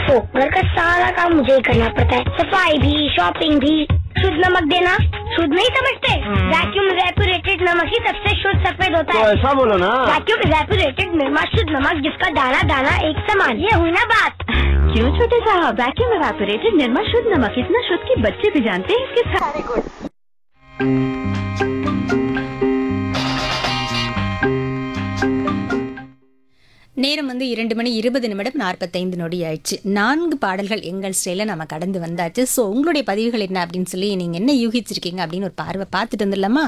ओफो घर का सारा काम मुझे ही करना पड़ता है सफाई भी शॉपिंग भी शुद्ध नमक देना शुद्ध नहीं समझते वैक्यूम रेपुरेटेड नमक ही सबसे शुद्ध सफेद होता तो है ऐसा बोलो ना वैक्यूम रेपुरेटेड निर्मा शुद्ध नमक जिसका दाना दाना एक समान ये हुई ना बात क्यों छोटे साहब वैक्यूम एवापोरेटेड निर्मा शुद्ध नमक इतना शुद्ध कि बच्चे भी जानते हैं इसके सारे गुण நேரம் வந்து இரண்டு மணி இருபது நிமிடம் நாற்பத்தைந்து நொடி ஆயிடுச்சு நான்கு பாடல்கள் எங்கள் ஸ்டைலில் நம்ம கடந்து வந்தாச்சு ஸோ உங்களுடைய பதிவுகள் என்ன அப்படின்னு சொல்லி நீங்கள் என்ன யூகிச்சிருக்கீங்க அப்படின்னு ஒரு பார்வை பார்த்துட்டு வந்துடலாமா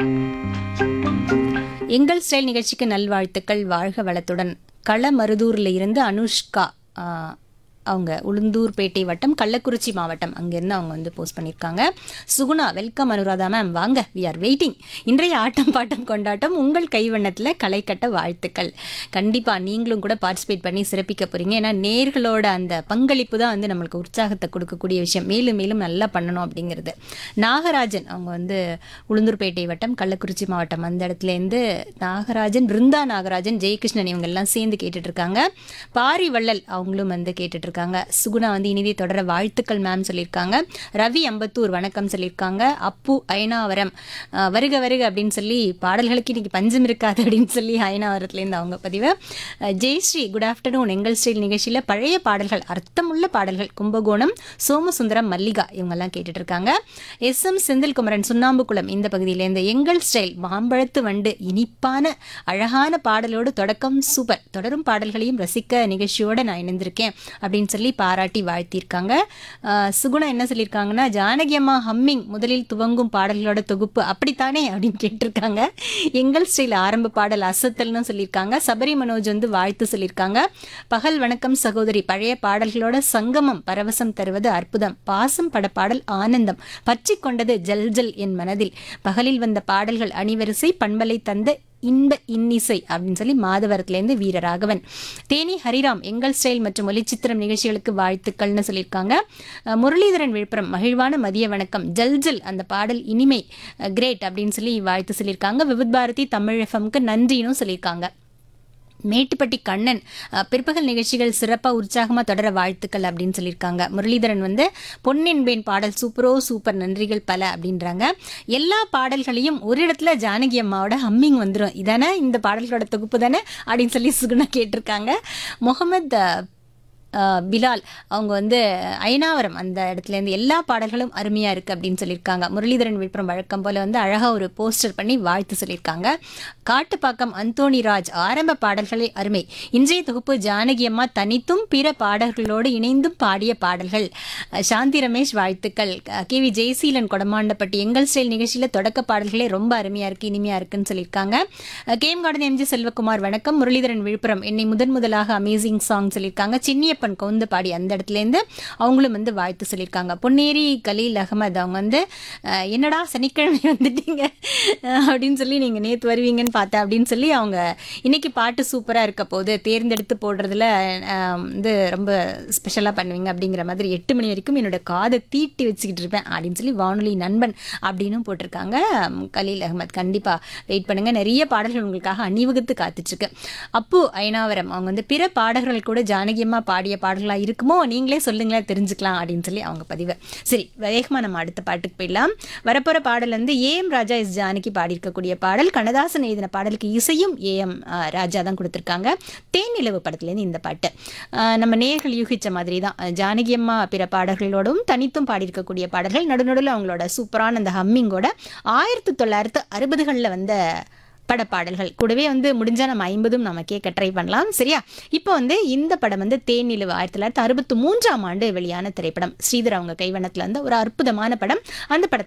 எங்கள் ஸ்டைல் நிகழ்ச்சிக்கு நல்வாழ்த்துக்கள் வாழ்க வளத்துடன் களமருதூரில் இருந்து அனுஷ்கா ஆஹ், அவங்க உளுந்தூர்பேட்டை வட்டம் கள்ளக்குறிச்சி மாவட்டம் அங்கேருந்து அவங்க வந்து போஸ்ட் பண்ணியிருக்காங்க சுகுணா வெல்கம் அனுராதா மேம் வாங்க வி ஆர் வெயிட்டிங் இன்றைய ஆட்டம் பாட்டம் கொண்டாட்டம் உங்கள் கைவண்ணத்தில் களை கட்ட வாழ்த்துக்கள் கண்டிப்பாக நீங்களும் கூட பார்ட்டிசிபேட் பண்ணி சிறப்பிக்க போகிறீங்க ஏன்னா நேர்களோட அந்த பங்களிப்பு தான் வந்து நம்மளுக்கு உற்சாகத்தை கொடுக்கக்கூடிய விஷயம் மேலும் மேலும் நல்லா பண்ணணும் அப்படிங்கிறது நாகராஜன் அவங்க வந்து உளுந்தூர்பேட்டை வட்டம் கள்ளக்குறிச்சி மாவட்டம் அந்த இடத்துலேருந்து நாகராஜன் பிருந்தா நாகராஜன் ஜெயகிருஷ்ணன் இவங்க எல்லாம் சேர்ந்து கேட்டுட்டு இருக்காங்க பாரி வள்ளல் அவங்களும் வந்து கேட்டுட்டு இருக்காங்க சுகுணா வந்து இனிதே தொடர வாழ்த்துக்கள் மேம் சொல்லியிருக்காங்க ரவி அம்பத்தூர் வணக்கம் சொல்லியிருக்காங்க அப்பு ஐனாவரம் அஹ், வருக வருக அப்படின்னு சொல்லி பாடல்களுக்கு இன்னைக்கு பஞ்சம் இருக்காது அப்படின்னு சொல்லி ஐனாவரத்துலேருந்து அவங்க பதிவு அஹ், ஜெயஸ்ரீ குட் ஆஃப்டர்நூன் எங்கள் ஸ்டைல் நிகழ்ச்சியில் பழைய பாடல்கள் அர்த்தமுள்ள பாடல்கள் கும்பகோணம் சோமசுந்தரம் மல்லிகா இவங்கெல்லாம் கேட்டுட்டு இருக்காங்க எஸ் எம் செந்தில்குமரன் சுண்ணாம்புக்குளம் இந்த பகுதியிலேருந்து எங்கள் ஸ்டைல் மாம்பழத்து வண்டு இனிப்பான அழகான பாடலோடு தொடக்கம் சூப்பர் தொடரும் பாடல்களையும் ரசிக்க நிகழ்ச்சியோட நான் இணைந்திருக்கேன் அப்படின்னு சொல்லி பாராட்டி வாழ்த்தியிருக்காங்க ஆஹ் சுகுணா என்ன சொல்லியிருக்காங்கன்னா ஜானகி அம்மா ஹம்மிங் முதலில் துவங்கும் பாடல்களோட தொகுப்பு அப்படித்தானே அப்படின்னு கேட்டிருக்காங்க எங்கள் ஸ்டைல் ஆரம்ப பாடல் அசத்தல்னு சொல்லியிருக்காங்க சபரி மனோஜ் வந்து வாழ்த்து சொல்லியிருக்காங்க பகல் வணக்கம் சகோதரி பழைய பாடல்களோட சங்கமம் பரவசம் தருவது அற்புதம் பாசம் பட பாடல் ஆனந்தம் பற்றி கொண்டது ஜல் ஜல் என் மனதில் பகலில் வந்த பாடல்கள் அணிவரிசை பண்பலை தந்த இன்ப இன்னிசை அப்படின்னு சொல்லி மாதவரத்துலேருந்து வீரராகவன் தேனி ஹரிராம் எங்கள் ஸ்டைல் மற்றும் ஒலிச்சித்திரம் நிகழ்ச்சிகளுக்கு வாழ்த்துக்கள்னு சொல்லியிருக்காங்க அஹ் முரளிதரன் விழுப்புரம் மகிழ்வான மதிய வணக்கம் ஜல் ஜல் அந்த பாடல் இனிமை கிரேட் அப்படின்னு சொல்லி வாழ்த்து சொல்லியிருக்காங்க விவித் பாரதி தமிழ் எஃப்எம்க்கு நன்றினும் சொல்லியிருக்காங்க மேட்டுப்பட்டி கண்ணன் அஹ், பிற்பகல் நிகழ்ச்சிகள் சிறப்பாக உற்சாகமாக தொடர வாழ்த்துக்கள் அப்படின்னு சொல்லியிருக்காங்க முரளிதரன் வந்து பொன்னென்பேன் பாடல் சூப்பரோ சூப்பர் நன்றிகள் பல அப்படின்றாங்க எல்லா பாடல்களையும் ஒரு இடத்துல ஜானகி அம்மாவோட ஹம்மிங் வந்துடும் இதானே இந்த பாடல்களோட தொகுப்பு தானே அப்படின்னு சொல்லி சுகுணா கேட்டிருக்காங்க முகமது அஹ், அஹ், பிலால் அவங்க வந்து ஐனாவரம் அந்த இடத்துலேருந்து எல்லா பாடல்களும் அருமையாக இருக்குது அப்படின்னு சொல்லியிருக்காங்க முரளிதரன் விழுப்புரம் வழக்கம் போல் வந்து அழகாக ஒரு போஸ்டர் பண்ணி வாழ்த்து சொல்லியிருக்காங்க காட்டுப்பாக்கம் அந்தோணி ராஜ் ஆரம்ப பாடல்களே அருமை இன்றைய தொகுப்பு ஜானகி அம்மா தனித்தும் பிற பாடல்களோடு இணைந்தும் பாடிய பாடல்கள் அஹ், சாந்தி ரமேஷ் வாழ்த்துக்கள் கே வி ஜெயசீலன் கொடமாண்டப்பட்டி எங்கள் ஸ்டைல் நிகழ்ச்சியில் தொடக்க பாடல்களே ரொம்ப அருமையாக இருக்குது இனிமையாக இருக்குன்னு சொல்லியிருக்காங்க அஹ், கேம் கார்டன் எம்ஜி செல்வகுமார் வணக்கம் முரளிதரன் விழுப்புரம் என்னை முதன் முதலாக அமேசிங் சாங் சொல்லியிருக்காங்க சின்னியப்பன் கவுந்து பாடி அந்த இடத்துலேருந்து அவங்களும் வந்து வாழ்த்து சொல்லியிருக்காங்க பொன்னேரி கலீல் அகமது அவங்க வந்து அஹ், என்னடா சனிக்கிழமை வந்துட்டீங்க அஹ், அப்படின்னு சொல்லி நீங்கள் நேற்று வருவீங்கன்னு பார்த்தேன் அப்படின்னு சொல்லி அவங்க இன்னைக்கு பாட்டு சூப்பராக இருக்க போது தேர்ந்தெடுத்து போடுறதுல அஹ், வந்து ரொம்ப ஸ்பெஷலாக பண்ணுவீங்க அப்படிங்கிற மாதிரி எட்டு மணி வரைக்கும் என்னோட காதை தீட்டி வச்சுக்கிட்டு இருப்பேன் அப்படின்னு சொல்லி வானொலி நண்பன் அப்படின்னும் போட்டிருக்காங்க உம், கலீல் அகமது கண்டிப்பாக வெயிட் பண்ணுங்க நிறைய பாடல்கள் உங்களுக்காக அணிவகுத்து காத்துட்ருக்கு அப்பு ஐனாவரம் அவங்க வந்து பிற பாடல்கள் கூட ஜானகியம்மா பாடிய பாடல்களாக இருக்குமோ நீங்களே சொல்லுங்களேன் தெரிஞ்சுக்கலாம் அப்படின்னு சொல்லி அவங்க பதிவு சரி வேகமாக நம்ம அடுத்த பாட்டுக்கு போயிடலாம் வரப்போகிற பாடல் வந்து ஏஎம் ராஜா எஸ் ஜானகி பாடியிருக்கக்கூடிய பாடல் கண்ணதாசன் எழுதின பாடலுக்கு இசையும் ஏஎம் ராஜா தான் கொடுத்துருக்காங்க தேனிலவு படத்துலேருந்து இந்த பாட்டு ஆஹ் நம்ம நேர்கள் யூகிச்ச மாதிரி தான் அஹ் ஜானகி அம்மா பிற பாடல்களோடும் தனித்தும் பாடியிருக்கக்கூடிய பாடல்கள் நடுநடுவில் அவங்களோட சூப்பரான அந்த ஹம்மிங்கோட ஆயிரத்தி தொள்ளாயிரத்து அறுபதுகளில் வந்த படப்பாடல்கள் கூடவே வந்து முடிஞ்சா நம்ம ஐம்பதும் நம்ம கேட்க ட்ரை பண்ணலாம் சரியா இப்போ வந்து இந்த படம் வந்து தேனிலவு ஆயிரத்தி தொள்ளாயிரத்தி அறுபத்தி மூன்றாம் ஆண்டு வெளியான திரைப்படம் ஸ்ரீதர் அவங்க கைவண்ணத்தில் வந்து ஒரு அற்புதமான படம் அந்த படத்தில்